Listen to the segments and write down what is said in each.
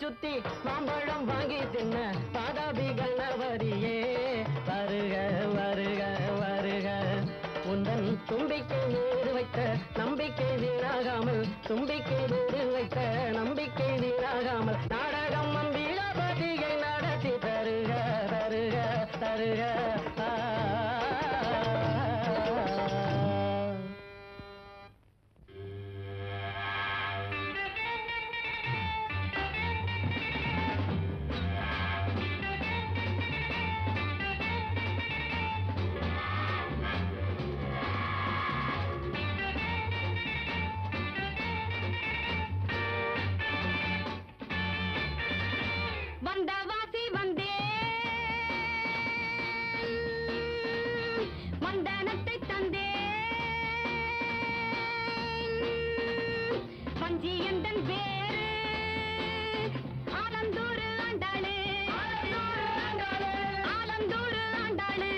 சுத்தி மாம்பழம் வாங்கி தின்ன பாதாபிகள் நவரியே வருக வருக வருக உந்தன் தும்பிக்கை நீர் வைத்த நம்பிக்கை வீணாகாமல் தும்பிக்கை நீர் வைத்த நம்பிக்கை வீணாகாமல் நாடகம் அம்பிகாபதியை நடத்தி தருக தருக தருக ஆ. வந்தவாசி வந்தே மந்தனத்தை தந்தே பஞ்சி எந்தன் வேறு ஆலந்தூர் ஆண்டாளே ஆலந்தூர் ஆண்டாளே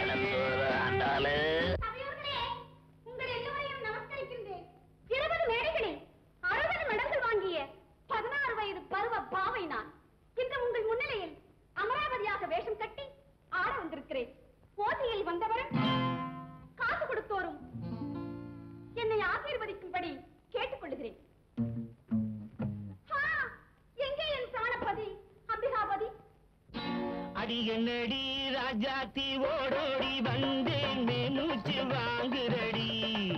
அவையோர்களே, உங்கள் எல்லோரையும் நமஸ்கரிக்கின்றேன். இருபது மேடைகளில் அறுபது மெடல்கள் வாங்கிய பதினாறு வயது பருவ பாவை நான் இன்று உங்கள் முன்னிலையில் அமராவதியாக வேஷம் கட்டி ஆட வந்திருக்கிறேன் போட்டியில் வந்தவரும் காசு கொடுத்தோரும் என்னை ஆசீர்வதிக்கும்படி கேட்டுக்கொள்கிறேன் ஆ, எங்கே என் பிராணபதி அம்பிகாபதி அடி என்னடி ராஜாத்தி ஓடோடி வந்தேன் மே மூச்சு வாங்குறடி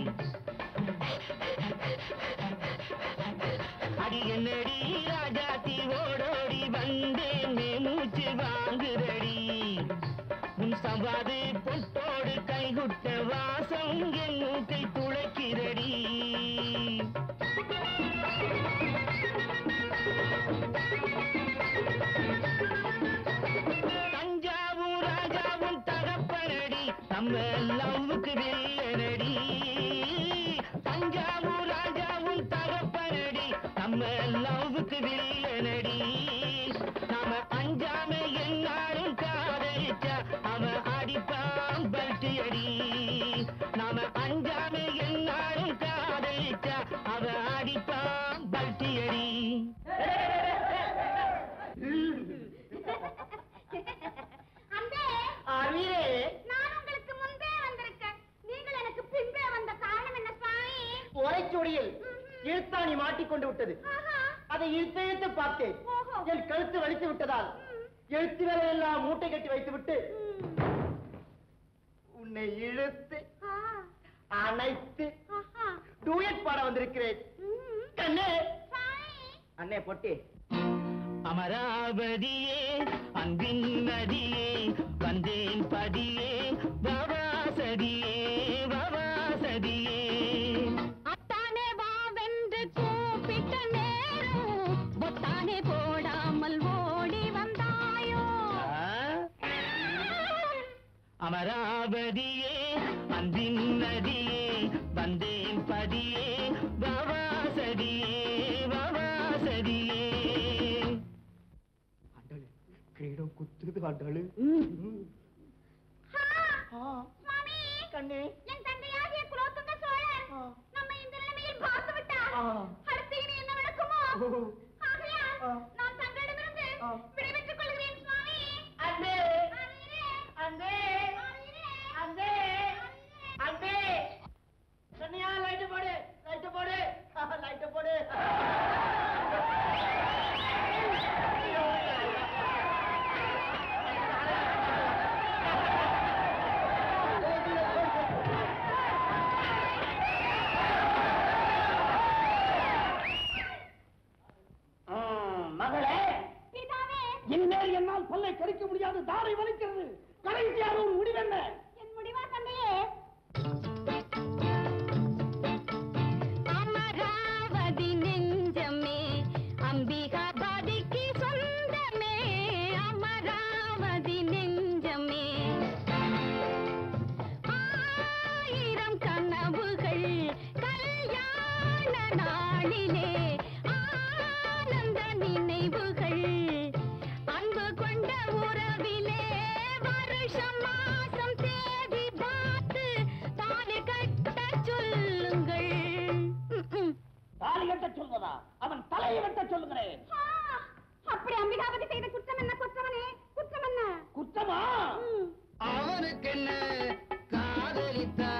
அடி என்னடி ராஜாத்தி ஓடோடி வந்தேன் மே மூச்சு வாங்குறடி உன் சவாது பொட்டோடு கைகுட்ட வாசம் என் மூக்கை துளைக்கிறடி தஞ்சாவூர் ராஜாவும் தகப்பனடி நம்ம லவ்வுக்கு வில்லனடி தஞ்சாவூர் ராஜாவும் தகப்பனடி நம்ம லவ்வுக்கு வில்லனடி நாம அஞ்சாம என்னாலும் காதலிச்சா அவன் அடிப்பான் பல்ட்டி அடி நாம அஞ்சாம என்னாலும் காதலிச்சா அவன் அடிப்பான் பல்ட்டி அடி அன்பே அமீரே நான் உங்களுக்கு முன்பே வந்திருக்கேன் நீங்கள் எனக்கு பின்பே வந்த காரணம் என்ன சுவாமி உரைச்சுடியில் இழுத்தாணி மாட்டிக்கொண்டு விட்டது ஆஹா. அதை இழுத்து இழுத்து பார்த்தேன் ஓஹோ. என் கழுத்து வலித்து விட்டதால் எழுத்து எல்லாம் மூட்டை கட்டி வைத்து விட்டு உன்னை இழுத்து ஆ. அணைத்து ஆஹா. டூயட் பாட வந்திருக்கிறேன் ம். கண்ணே சுவாமி அண்ணே பொட்டி அமராவதியே அன்பின் நதியே வந்தேன் பதியே பவாசதியே பவாசதியே அத்தானே வாவென்று கூப்பிட்ட நேரம் பொத்தானே போடாமல் ஓடி வந்தாயோ அமராவதியே அன்பின் நதியே வந்தேன் பதியே பவாசதியே பவாசதியே ஆண்டாளு கிரீடம் குத்துது ஆண்டாளு ஆ. சுவாமி கண்ணே என் தந்தையாகிய குலோத்துங்க சோழன் ஆ. நம்மை இந்த நிலைமையில் பார்த்து விட்டார் ஆ. அடுத்து இனி என்ன நடக்குமோ ஓ. ஆகையால் ஆ. நான் தங்களிடமிருந்து ஆ. விடைபெற்றுக் கொள்கிறேன் சுவாமி அன்பே ஆகிறே. அன்பே ஆகிறே. அன்பே அன்பே கண்ணியா லைட்டு போடு லைட்டு போடு லைட்டு போடு மகளே பிதாவே இனிமேல் என்னால் பல்லை கடிக்க முடியாது தாரை வலிக்கிறது கடைசியாக ஒரு முடிவென்ன என் முடிவா தந்தையே அமராவதி நெஞ்சமே அம்பிகா பாதிக்கு சொந்தமே அமராவதி நெஞ்சமே ஆயிரம் கனவுகள் கல்யாண நாளிலே ஆனந்த நினைவுகள் அன்பு கொண்ட உறவிலே வருஷம் மாசம் தேதி பார்த்து தாலி கட்ட சொல்லுங்கள் ம், ம். தாலி கட்ட சொல்வதா அவன் தலையை வெட்ட சொல்லுகிறேன் ஆ, அப்படி அம்பிகாபதி செய்த குற்றம் என்ன குற்றமனே குற்றம் என்ன குற்றமா ம். அவனுக்கு என்ன காதலித்தா